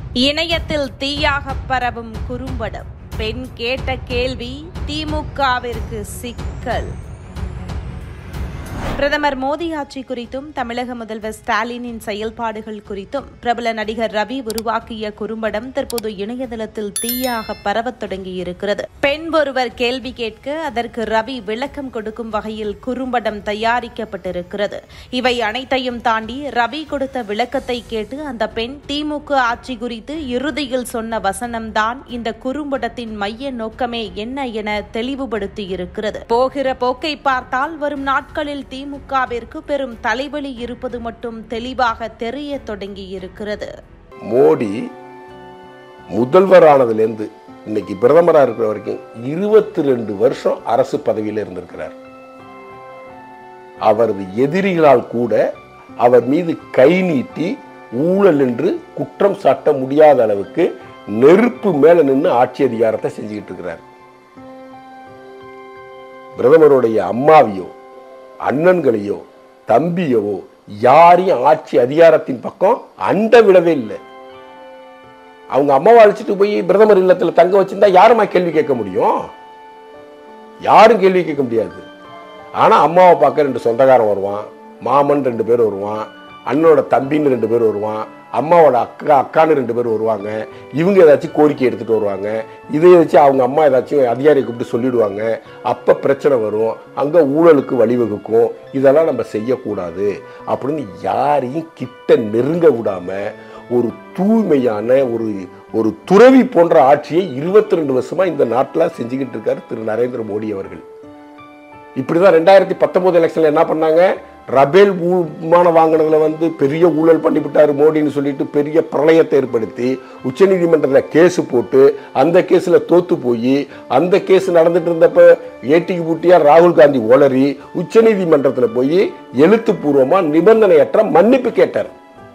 இணையத்தில் தீயாக பரவும் குறும்படம் பெண் கேட்ட கேள்வி திமுகவிற்கு சிக்கல் பிரதமர் மோடி ஆட்சி குறித்தும் தமிழக முதல்வர் ஸ்டாலினின் செயல்பாடுகள் குறித்தும் பிரபல நடிகர் ரவி உருவாக்கிய குறும்படம் தற்போது இணையதளத்தில் தீயாக பரவத் தொடங்கியிருக்கிறது பெண் ஒருவர் கேள்வி கேட்க அதற்கு ரவி விளக்கம் கொடுக்கும் வகையில் குறும்படம் தயாரிக்கப்பட்டிருக்கிறது இவை அனைத்தையும் தாண்டி ரவி கொடுத்த விளக்கத்தை கேட்டு அந்த பெண் திமுக ஆட்சி குறித்து இறுதியில் சொன்ன வசனம்தான் இந்த குறும்படத்தின் மைய நோக்கமே என்ன என தெளிவுபடுத்தியிருக்கிறது போகிற போக்கை பார்த்தால் வரும் நாட்களில் திமுகவிற்கு பெரும் தலைவலி இருப்பது மட்டும் தெளிவாக தெரிய தொடங்கியிருக்கிறது மோடி முதல்வரானதுலேருந்து இன்னைக்கு பிரதமராக இருக்கிற வரைக்கும் இருபத்தி ரெண்டு வருஷம் அரசு பதவியில் இருந்திருக்கிறார் அவரது எதிரிகளால் கூட அவர் மீது கை நீட்டி ஊழல் என்று குற்றம் சாட்ட முடியாத அளவுக்கு நெருப்பு மேல நின்று ஆட்சி அதிகாரத்தை செஞ்சுக்கிட்டு இருக்கிறார் பிரதமருடைய அம்மாவையோ அண்ணன்களையோ தம்பியவோ யாரையும் ஆட்சி அதிகாரத்தின் பக்கம் அண்ட விடவே இல்லை அவங்க அம்மாவை அழைச்சிட்டு போய் பிரதமர் இல்லத்துல தங்க வச்சிருந்தா யாருமா கேள்வி கேட்க முடியும் யாரும் கேள்வி கேட்க முடியாது ஆனா அம்மாவை பார்க்க ரெண்டு சொந்தக்காரன் வருவான் மாமன் ரெண்டு பேர் வருவான் அண்ணனோட தம்பின்னு ரெண்டு பேர் வருவான் அம்மாவோட அக்கா அக்கான்னு ரெண்டு பேர் வருவாங்க இவங்க ஏதாச்சும் கோரிக்கை எடுத்துட்டு வருவாங்க இதை வச்சு அவங்க அம்மா ஏதாச்சும் அதிகாரியை கூப்பிட்டு சொல்லிடுவாங்க அப்ப பிரச்சனை வரும் அங்க ஊழலுக்கு வழிவகுக்கும் இதெல்லாம் நம்ம செய்யக்கூடாது அப்படின்னு யாரையும் கிட்ட நெருங்க விடாம ஒரு தூய்மையான ஒரு ஒரு துறவி போன்ற ஆட்சியை இருபத்தி ரெண்டு வருஷமா இந்த நாட்டில் செஞ்சுக்கிட்டு இருக்காரு திரு நரேந்திர மோடி அவர்கள் இப்படிதான் ரெண்டாயிரத்தி பத்தொன்பது எலெக்ஷன்ல என்ன பண்ணாங்க ரபேல் ஊ- விமானம் வாங்கினதுல வந்து பெரிய ஊழல் பண்ணிவிட்டாரு மோடின்னு சொல்லிட்டு பெரிய பிரளயத்தை ஏற்படுத்தி உச்சநீதிமன்றத்தில் கேஸ் போட்டு அந்த கேஸ்ல தோத்து போய் அந்த கேஸ் நடந்துட்டு இருந்தப்ப ஏட்டிக்கு பூட்டியா ராகுல் காந்தி ஒளறி உச்சநீதிமன்றத்தில் போய் எழுத்துப்பூர்வமா நிபந்தனையற்ற மன்னிப்பு கேட்டார்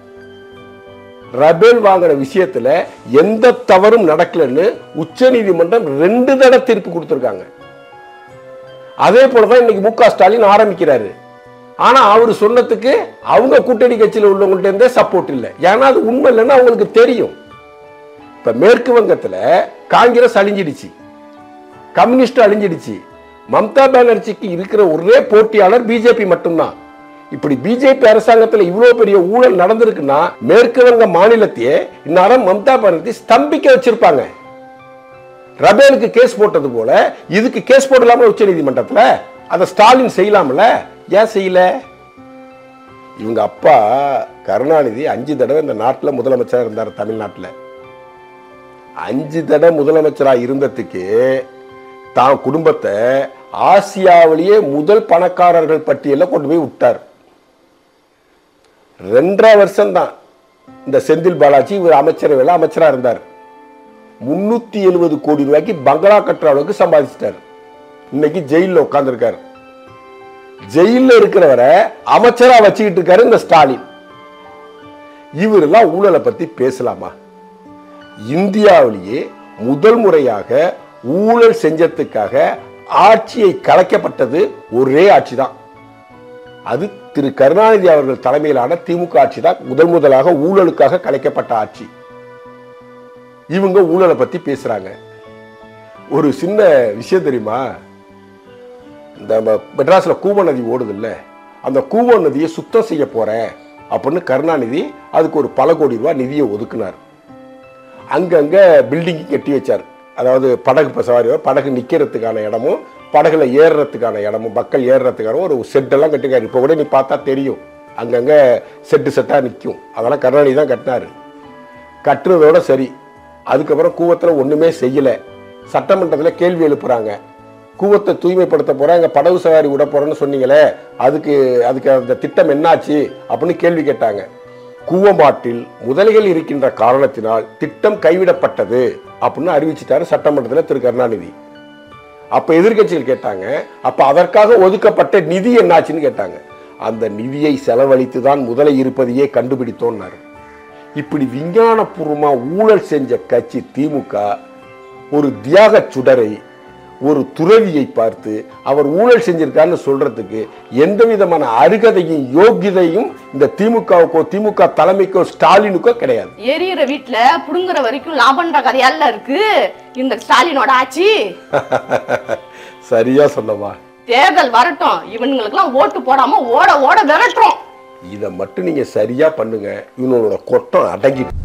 ரபேல் வாங்கின விஷயத்துல எந்த தவறும் நடக்கலன்னு உச்சநீதிமன்றம் ரெண்டு தடவை தீர்ப்பு கொடுத்திருக்காங்க அதே போலதான் இன்னைக்கு மு க ஸ்டாலின் ஆரம்பிக்கிறாரு ஆனா அவர் சொன்னதுக்கு அவங்க கூட்டணி கட்சியில் உள்ளவங்கள்ட்ட இருந்தே சப்போர்ட் இல்லை ஏன்னா அது உண்மை இல்லைன்னு அவங்களுக்கு தெரியும் இப்ப மேற்கு வங்கத்துல காங்கிரஸ் அழிஞ்சிடுச்சு கம்யூனிஸ்ட் அழிஞ்சிடுச்சு மம்தா பானர்ஜிக்கு இருக்கிற ஒரே போட்டியாளர் பிஜேபி மட்டும்தான் இப்படி பிஜேபி அரசாங்கத்துல இவ்வளவு பெரிய ஊழல் நடந்திருக்குன்னா மேற்கு வங்க மாநிலத்தையே இந்நேரம் மம்தா பானர்ஜி ஸ்தம்பிக்க வச்சிருப்பாங்க ரபேலுக்கு கேஸ் போட்டது போல இதுக்கு கேஸ் போடலாமா உச்ச நீதிமன்றத்துல அதை ஸ்டாலின் செய்யலாம்ல ஏன் செய்யல இவங்க அப்பா கருணாநிதி அஞ்சு தடவை இந்த நாட்டில் முதலமைச்சராக இருந்தார் தமிழ்நாட்டில் அஞ்சு தடவை முதலமைச்சராக இருந்ததுக்கு தான் குடும்பத்தை ஆசியாவிலேயே முதல் பணக்காரர்கள் பட்டியலில் கொண்டு போய் விட்டார் ரெண்டரை வருஷம் தான் இந்த செந்தில் பாலாஜி இவர் அமைச்சரவையில் அமைச்சராக இருந்தார் முன்னூத்தி எழுபது கோடி ரூபாய்க்கு பங்களா கட்டுற அளவுக்கு சம்பாதிச்சிட்டார் இன்னைக்கு ஜெயிலில் உட்கார்ந்துருக்காரு ஜெயிலில் இருக்கிறவரை அமைச்சரா வச்சுக்கிட்டு இருக்காரு இந்த ஸ்டாலின் இவரெல்லாம் ஊழலை பத்தி பேசலாமா இந்தியாவிலேயே முதல் முறையாக ஊழல் செஞ்சதுக்காக ஆட்சியை கலைக்கப்பட்டது ஒரே ஆட்சி தான் அது திரு கருணாநிதி அவர்கள் தலைமையிலான திமுக ஆட்சி தான் முதல் முதலாக ஊழலுக்காக கலைக்கப்பட்ட ஆட்சி இவங்க ஊழலை பத்தி பேசுறாங்க ஒரு சின்ன விஷயம் தெரியுமா இந்த ம- மெட்ராஸ்ல கூவ நதி ஓடுது இல்ல அந்த கூவ நதியை சுத்தம் செய்ய போறேன் அப்படின்னு கருணாநிதி அதுக்கு ஒரு பல கோடி ரூபாய் நிதியை ஒதுக்குனார் அங்கங்க பில்டிங் கட்டி வச்சார் அதாவது படகு இப்ப சவாரி வரும், படகு நிக்கிறதுக்கான இடமும் படகுல ஏறுறதுக்கான இடமும் மக்கள் ஏறுறதுக்கான ஒரு செட்டெல்லாம் கட்டிருக்காரு இப்போ கூட நீ பார்த்தா தெரியும் அங்கங்க செட்டு செட்டா நிற்கும் அதெல்லாம் கருணாநிதி தான் கட்டினாரு கட்டுறதோட சரி அதுக்கப்புறம் கூவத்தில் ஒன்றுமே செய்யலை சட்டமன்றத்தில் கேள்வி எழுப்புறாங்க கூவத்தை தூய்மைப்படுத்த போகிறேன் அங்கே படகு சவாரி விட போகிறேன்னு சொன்னீங்களே அதுக்கு அதுக்கு அந்த திட்டம் என்னாச்சு அப்படின்னு கேள்வி கேட்டாங்க கூவமாட்டில் முதலைகள் இருக்கின்ற காரணத்தினால் திட்டம் கைவிடப்பட்டது அப்படின்னு அறிவிச்சிட்டாரு சட்டமன்றத்தில் திரு கருணாநிதி அப்ப எதிர்க்கட்சிகள் கேட்டாங்க அப்ப அதற்காக ஒதுக்கப்பட்ட நிதி என்னாச்சுன்னு கேட்டாங்க அந்த நிதியை செலவழித்து தான் முதலை இருப்பதையே கண்டுபிடித்தோன்னாரு இப்படி விஞ்ஞானபூர்வமா ஊழல் செஞ்ச கட்சி திமுக ஒரு தியாக சுடரை ஒரு துறவியை பார்த்து அவர் ஊழல் செஞ்சிருக்காருன்னு சொல்றதுக்கு எந்த விதமான அருகதையும் யோகிதையும் இந்த திமுகவுக்கோ திமுக தலைமைக்கோ ஸ்டாலினுக்கோ கிடையாது எரியிற வீட்டுல புடுங்குற வரைக்கும் லாபம்ன்ற கதையால இருக்கு இந்த ஸ்டாலினோட ஆட்சி சரியா சொன்னமா தேர்தல் வரட்டும் இவனுங்களுக்கெல்லாம் ஓட்டு போடாம ஓட ஓட விரட்டுறோம் இதை மட்டும் நீங்க சரியா பண்ணுங்க இவனோட கொட்டம் அடங்கிட்டு